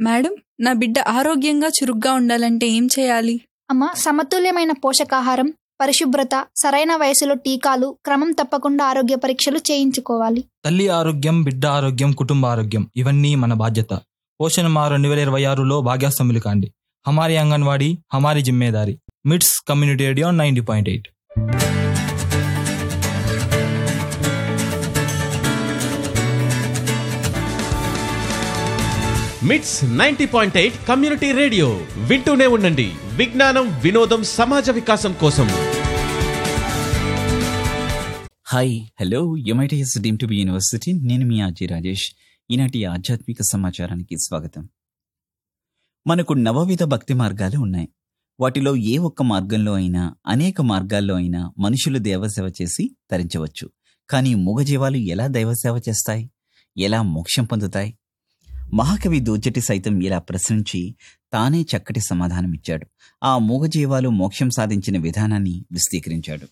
madam నా బిడ్డ ఆరోగ్యంగా చురుగ్గా ఉండాలంటే ఏం చేయాలి అమ్మ సమతుల్యమైన పోషకాహారం పరిశుభ్రత సరైన వయసులో టీకాలు క్రమం తప్పకుండా ఆరోగ్య పరీక్షలు చేయించుకోవాలి తల్లి ఆరోగ్యం బిడ్డ ఆరోగ్యం కుటుంబ ఆరోగ్యం ఇవన్నీ మన బాధ్యత పోషణ మా రెండు వేల ఇరవై ఆరులో భాగ్యాస్తంభులు కాండి హమారి అంగన్వాడీ హమారి జిమ్మేదారి MITS community radio ninety point eight MITS ninety point eight community radio వింటూనే ఉండండి విజ్ఞానం వినోదం సమాజ వికాసం కోసం హాయ్ హలో యుమైటీఎస్ డీమ్ టు బి యూనివర్సిటీ నేను మీ ఆజీ రాజేష్ ఈనాటి ఆధ్యాత్మిక సమాచారానికి స్వాగతం మనకు నవవిధ భక్తి మార్గాలు ఉన్నాయి వాటిలో ఏ ఒక్క మార్గంలో అయినా అనేక మార్గాల్లో అయినా మనుషులు దేవసేవ చేసి తరించవచ్చు కానీ మూగజీవాలు ఎలా దైవసేవ చేస్తాయి ఎలా మోక్షం పొందుతాయి మహాకవి దూజటి సైతం ఇలా ప్రశ్నించి తానే చక్కటి సమాధానమిచ్చాడు ఆ మూగజీవాలు మోక్షం సాధించిన విధానాన్ని విస్తీకరించాడు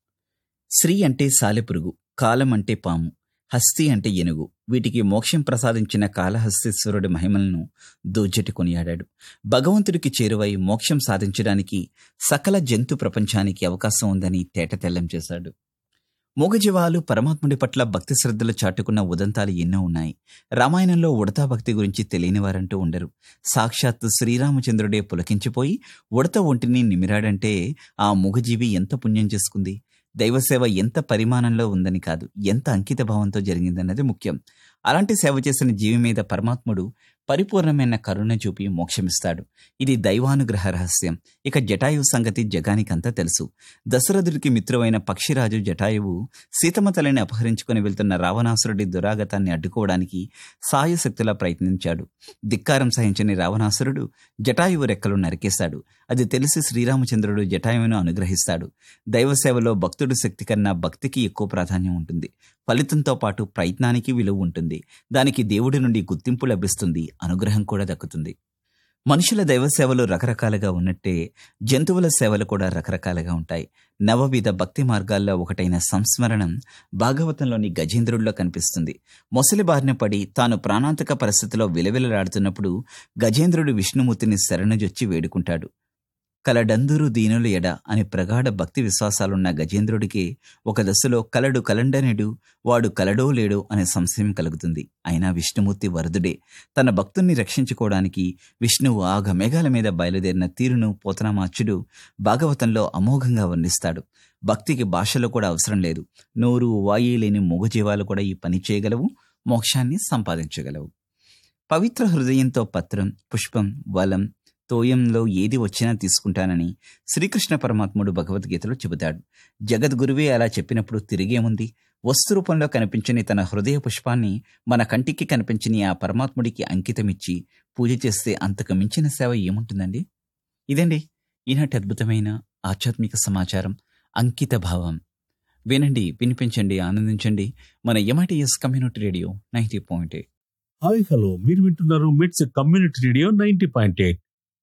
శ్రీ అంటే సాలెపురుగు కాలం అంటే పాము హస్తి అంటే ఏనుగు వీటికి మోక్షం ప్రసాదించిన కాళహస్తీశ్వరుడి మహిమలను దూజటి కొనియాడాడు భగవంతుడికి చేరువై మోక్షం సాధించడానికి సకల జంతు ప్రపంచానికి అవకాశం ఉందని తేటతెల్లం చేశాడు మూగజీవాలు పరమాత్ముడి పట్ల భక్తి శ్రద్ధలు చాటుకున్న ఉదంతాలు ఎన్నో ఉన్నాయి రామాయణంలో ఉడతా భక్తి గురించి తెలియని వారంటూ ఉండరు సాక్షాత్తు శ్రీరామచంద్రుడే పులకించిపోయి ఉడత ఒంటిని నిమిరాడంటే ఆ మూగజీవి ఎంత పుణ్యం చేసుకుంది దైవసేవ ఎంత పరిమాణంలో ఉందని కాదు ఎంత అంకిత భావంతో జరిగిందన్నది ముఖ్యం అలాంటి సేవ చేసిన జీవి మీద పరమాత్ముడు పరిపూర్ణమైన కరుణ చూపి మోక్షమిస్తాడు ఇది దైవానుగ్రహ రహస్యం ఇక జటాయువు సంగతి జగానికంతా తెలుసు దశరథుడికి మిత్రువైన పక్షిరాజు జటాయువు సీతమ్మ తల్లిని అపహరించుకుని వెళ్తున్న రావణాసురుడి దురాగతాన్ని అడ్డుకోవడానికి సాయశక్తులా ప్రయత్నించాడు ధిక్కారం సహించని రావణాసురుడు జటాయువు రెక్కలు నరికేశాడు అది తెలిసి శ్రీరామచంద్రుడు జటాయువును అనుగ్రహిస్తాడు దైవసేవలో భక్తుడి శక్తి కన్నా భక్తికి ఎక్కువ ప్రాధాన్యం ఉంటుంది ఫలితంతో పాటు ప్రయత్నానికి విలువ ఉంటుంది దానికి దేవుడి నుండి గుర్తింపు లభిస్తుంది అనుగ్రహం కూడా దక్కుతుంది మనుషుల దైవ సేవలు రకరకాలుగా ఉన్నట్టే జంతువుల సేవలు కూడా రకరకాలుగా ఉంటాయి నవవిధ భక్తి మార్గాల్లో ఒకటైన సంస్మరణం భాగవతంలోని గజేంద్రుడిలో కనిపిస్తుంది మొసలి బారిన పడి తాను ప్రాణాంతక పరిస్థితిలో విలవిలలాడుతున్నప్పుడు గజేంద్రుడు విష్ణుమూర్తిని శరణుజొచ్చి వేడుకుంటాడు కలడందురు దీనులు ఎడ అని ప్రగాఢ భక్తి విశ్వాసాలున్న గజేంద్రుడికి ఒక దశలో కలడు కలండనుడు వాడు కలడో లేడో అనే సంశయం కలుగుతుంది అయినా విష్ణుమూర్తి వరదుడే తన భక్తుణ్ణి రక్షించుకోవడానికి విష్ణువు ఆగ మేఘాల మీద బయలుదేరిన తీరును పోతనామాచ్యుడు భాగవతంలో అమోఘంగా వర్ణిస్తాడు భక్తికి భాషలో కూడా అవసరం లేదు నోరు వాయి లేని మూగజీవాలు కూడా ఈ పని చేయగలవు మోక్షాన్ని సంపాదించగలవు పవిత్ర హృదయంతో పత్రం పుష్పం వలం తోయంలో ఏది వచ్చినా తీసుకుంటానని శ్రీకృష్ణ పరమాత్ముడు భగవద్గీతలో చెబుతాడు జగద్గురువే అలా చెప్పినప్పుడు తిరిగేముంది వస్తు రూపంలో కనిపించని తన హృదయ పుష్పాన్ని మన కంటికి కనిపించని ఆ పరమాత్ముడికి అంకితమిచ్చి పూజ చేస్తే అంతకు మించిన సేవ ఏముంటుందండి ఇదండి ఈనాటి అద్భుతమైన ఆధ్యాత్మిక సమాచారం అంకిత భావం వినండి వినిపించండి ఆనందించండి మన MITS community radio ninety point eight hi hello మీరు వింటున్నారు MITS community radio ninety point eight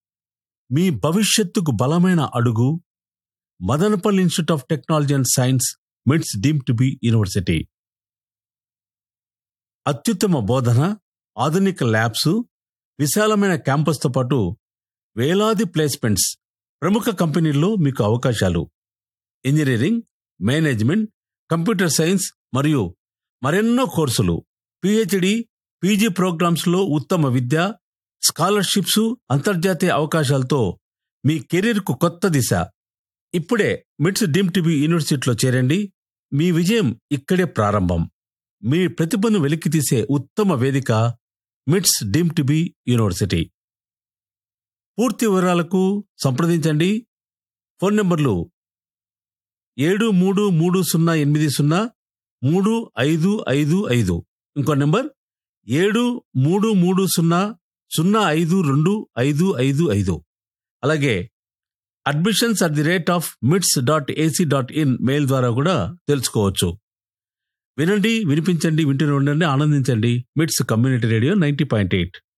మీ భవిష్యత్తుకు బలమైన అడుగు Madanapalle institute of technology and science MITS deemed to be university అత్యుత్తమ బోధన ఆధునిక ల్యాబ్స్ విశాలమైన క్యాంపస్తో పాటు వేలాది ప్లేస్మెంట్స్ ప్రముఖ కంపెనీల్లో మీకు అవకాశాలు ఇంజనీరింగ్ మేనేజ్మెంట్ కంప్యూటర్ సైన్స్ మరియు మరెన్నో కోర్సులు పిహెచ్డి పీజీ ప్రోగ్రామ్స్లో ఉత్తమ విద్య స్కాలర్షిప్స్ అంతర్జాతీయ అవకాశాలతో మీ కెరీర్కు కొత్త దిశ ఇప్పుడే మిట్స్ డీమ్ టీవీ యూనివర్సిటీలో చేరండి మీ విజయం ఇక్కడే ప్రారంభం మీ ప్రతిభను వెలికితీసే ఉత్తమ వేదిక మిట్స్ డీమ్ టీవీ యూనివర్సిటీ పూర్తి వివరాలకు సంప్రదించండి ఫోన్ నంబర్లు ఏడు మూడు మూడు సున్నా ఎనిమిది సున్నా మూడు ఐదు ఐదు ఐదు ఇంకో నెంబర్ ఏడు మూడు మూడు సున్నా సున్నా ఐదు రెండు ఐదు ఐదు ఐదు అలాగే admissions at the rate of MITS dot AC dot in mail ద్వారా కూడా తెలుసుకోవచ్చు వినండి వినిపించండి వింటూనే ఉండండి ఆనందించండి MITS community radio ninety point eight